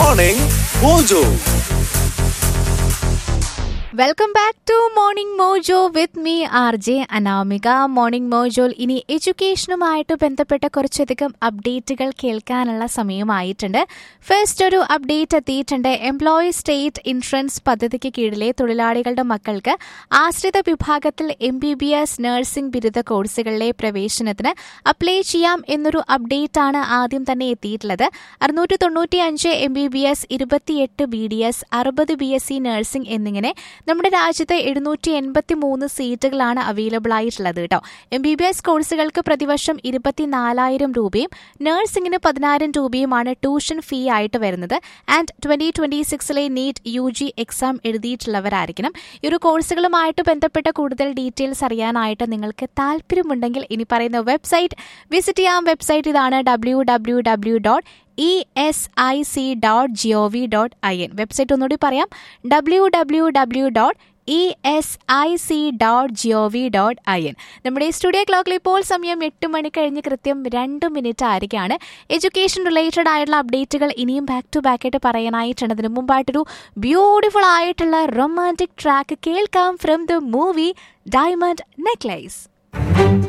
Morning Mojo. Welcome back to morning mojo with me R J Anamika morning മോജോയിൽ ഇനി എഡ്യൂക്കേഷനുമായിട്ട് ബന്ധപ്പെട്ട കുറച്ചധികം അപ്ഡേറ്റുകൾ കേൾക്കാനുള്ള സമയമായിട്ടുണ്ട് ഫസ്റ്റ് ഒരു അപ്ഡേറ്റ് എത്തിയിട്ടുണ്ട് എംപ്ലോയി സ്റ്റേറ്റ് ഇൻഷുറൻസ് പദ്ധതിക്ക് കീഴിലെ തൊഴിലാളികളുടെ മക്കൾക്ക് ആശ്രിത വിഭാഗത്തിൽ M B B S nursing ബിരുദ കോഴ്സുകളിലെ പ്രവേശനത്തിന് അപ്ലൈ ചെയ്യാം എന്നൊരു അപ്ഡേറ്റ് ആണ് ആദ്യം തന്നെ എത്തിയിട്ടുള്ളത് അറുന്നൂറ്റി തൊണ്ണൂറ്റി അഞ്ച് എം ബി ബി എസ് ഇരുപത്തിയെട്ട് ബി ഡി എസ് അറുപത് ബി എസ് സി നഴ്സിംഗ് എന്നിങ്ങനെ നമ്മുടെ രാജ്യത്ത് എഴുന്നൂറ്റി എൺപത്തി മൂന്ന് സീറ്റുകളാണ് അവൈലബിൾ ആയിട്ടുള്ളത് കേട്ടോ എം ബി ബി എസ് കോഴ്സുകൾക്ക് പ്രതിവർഷം ഇരുപത്തിനാലായിരം രൂപയും നഴ്സിംഗിന് പതിനായിരം രൂപയുമാണ് ട്യൂഷൻ ഫീ ആയിട്ട് വരുന്നത് ആൻഡ് ട്വന്റി ട്വന്റി സിക്സിലെ നീറ്റ് യു ജി എക്സാം എഴുതിയിട്ടുള്ളവരായിരിക്കണം ഈ ഒരു കോഴ്സുകളുമായിട്ട് ബന്ധപ്പെട്ട കൂടുതൽ ഡീറ്റെയിൽസ് അറിയാനായിട്ട് നിങ്ങൾക്ക് താല്പര്യമുണ്ടെങ്കിൽ ഇനി പറയുന്ന വെബ്സൈറ്റ് വിസിറ്റ് ചെയ്യാം വെബ്സൈറ്റ് ഇതാണ് W W W dot E S I C dot G O V dot I N website ഒന്നുകൂടി പറയാം W W W dot E S I C dot G O V dot I N നമ്മുടെ studio ക്ലോക്കിൽ ഇപ്പോൾ സമയം എട്ട് മണി കഴിഞ്ഞ് കൃത്യം രണ്ട് മിനിറ്റ് ആയിരിക്കുകയാണ് എഡ്യൂക്കേഷൻ റിലേറ്റഡ് ആയിട്ടുള്ള അപ്ഡേറ്റുകൾ ഇനിയും ബാക്ക് ടു ബാക്ക് ആയിട്ട് പറയാനായിട്ടുണ്ട് അതിന് മുമ്പായിട്ടൊരു ബ്യൂട്ടിഫുൾ ആയിട്ടുള്ള റൊമാൻറ്റിക് ട്രാക്ക് കേൾക്കാം from the movie diamond necklace